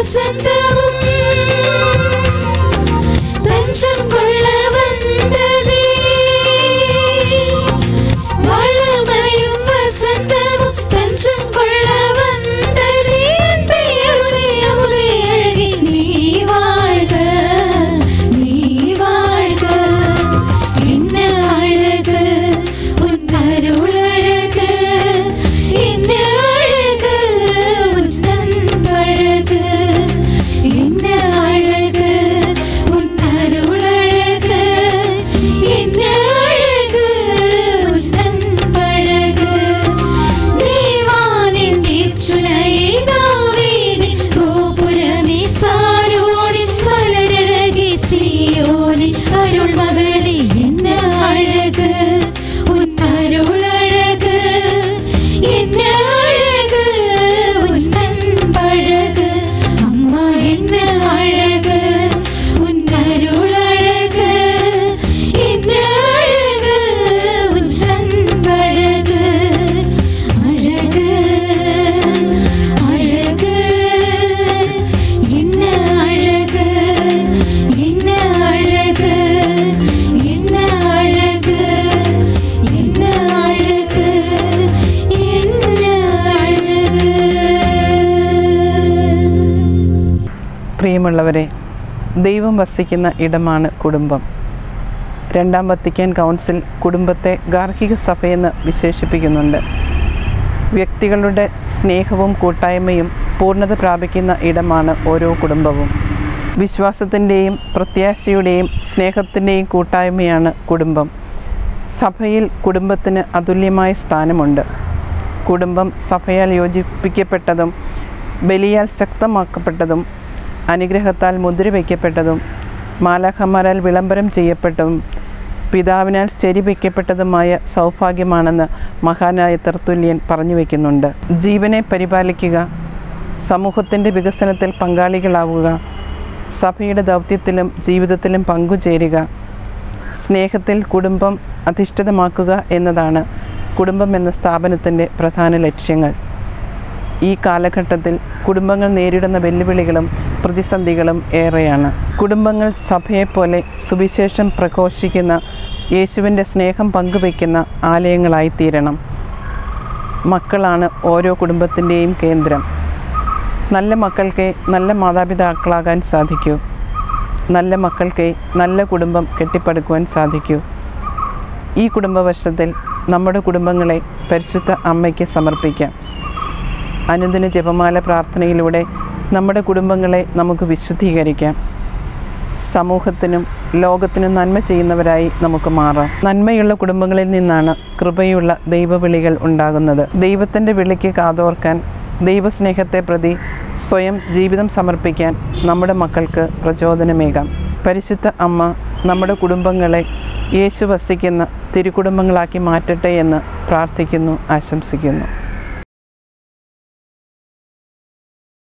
வசந்தமும் தஞ்சம் கொள்ள வந்ததே வளமையும் வசந்தமும் தஞ்சம் கொள்ள வந்ததே என் பெயருடைய அமுதே அழகே நீ வாழ்க நீ வாழ்க என்ன அழகு உன் அருள் அழகு என்ன அழகு உன் அன்பழகு என்ன அழகு உன் அருள் அழகு என்ன அழகு உன் அன்பழகு தேவானின் தீட்சணையை தாவீதின் கோபுரமே சாரோனின் மலரழகே சீயோனின் அருள் மகளே என்ன அழகு உன் அருள் அழகு என்ன அழகு உன் அன்பழகு அம்மா என்ன அழகு உன் அருள் அழகு என்ன அழகு உன் அன்பழகு அழகு அழகு என்ன அழகு என்ன அழகு என்ன அழகு என்ன அழகு என்ன அழகு പ്രിയമുള്ളവരെ ദൈവം വസിക്കുന്ന ഇടമാണ് കുടുംബം രണ്ടാം വത്തിക്കാൻ കൗൺസിൽ കുടുംബത്തെ ഗാർഹിക സഭയെന്ന് വിശേഷിപ്പിക്കുന്നുണ്ട് വ്യക്തികളുടെ സ്നേഹവും കൂട്ടായ്മയും പൂർണ്ണത പ്രാപിക്കുന്ന ഇടമാണ് ഓരോ കുടുംബവും വിശ്വാസത്തിൻ്റെയും പ്രത്യാശയുടെയും സ്നേഹത്തിൻ്റെയും കൂട്ടായ്മയാണ് കുടുംബം സഭയിൽ കുടുംബത്തിന് അതുല്യമായ സ്ഥാനമുണ്ട് കുടുംബം സഭയാൽ യോജിപ്പിക്കപ്പെട്ടതും ബലിയാൽ ശക്തമാക്കപ്പെട്ടതും അനുഗ്രഹത്താൽ മുദ്രവയ്ക്കപ്പെട്ടതും മാലാഖമാരാൽ വിളംബരം ചെയ്യപ്പെട്ടതും പിതാവിനാൽ ശരിവയ്ക്കപ്പെട്ടതുമായ സൗഭാഗ്യമാണെന്ന് മഹാനായ തെർത്തുല്യൻ പറഞ്ഞു വയ്ക്കുന്നുണ്ട് ജീവനെ പരിപാലിക്കുക സമൂഹത്തിൻ്റെ വികസനത്തിൽ പങ്കാളികളാവുക സഭയുടെ ദൗത്യത്തിലും ജീവിതത്തിലും പങ്കുചേരുക സ്നേഹത്തിൽ കുടുംബം അധിഷ്ഠിതമാക്കുക എന്നതാണ് കുടുംബം എന്ന സ്ഥാപനത്തിൻ്റെ പ്രധാന ലക്ഷ്യങ്ങൾ ഈ കാലഘട്ടത്തിൽ കുടുംബങ്ങൾ നേരിടുന്ന വെല്ലുവിളികളും പ്രതിസന്ധികളും ഏറെയാണ് കുടുംബങ്ങൾ സഭയെപ്പോലെ സുവിശേഷം പ്രഘോഷിക്കുന്ന യേശുവിൻ്റെ സ്നേഹം പങ്കുവയ്ക്കുന്ന ആലയങ്ങളായി തീരണം മക്കളാണ് ഓരോ കുടുംബത്തിൻ്റെയും കേന്ദ്രം നല്ല മക്കൾക്ക് നല്ല മാതാപിതാക്കളാകാൻ സാധിക്കൂ നല്ല മക്കൾക്ക് നല്ല കുടുംബം കെട്ടിപ്പടുക്കുവാൻ സാധിക്കൂ ഈ കുടുംബവർഷത്തിൽ നമ്മുടെ കുടുംബങ്ങളെ പരിശുദ്ധ അമ്മയ്ക്ക് സമർപ്പിക്കാം അനുദിന ജപമാല പ്രാർത്ഥനയിലൂടെ നമ്മുടെ കുടുംബങ്ങളെ നമുക്ക് വിശുദ്ധീകരിക്കാം സമൂഹത്തിനും ലോകത്തിനും നന്മ ചെയ്യുന്നവരായി നമുക്ക് മാറാം നന്മയുള്ള കുടുംബങ്ങളിൽ നിന്നാണ് കൃപയുള്ള ദൈവവിളികൾ ഉണ്ടാകുന്നത് ദൈവത്തിൻ്റെ വിളിക്ക് കാതോർക്കാൻ ദൈവസ്നേഹത്തെ പ്രതി സ്വയം ജീവിതം സമർപ്പിക്കാൻ നമ്മുടെ മക്കൾക്ക് പ്രചോദനമേകാം പരിശുദ്ധ അമ്മ നമ്മുടെ കുടുംബങ്ങളെ യേശു വസിക്കുന്ന തിരുക്കുടുംബങ്ങളാക്കി മാറ്റട്ടെ എന്ന് പ്രാർത്ഥിക്കുന്നു ആശംസിക്കുന്നു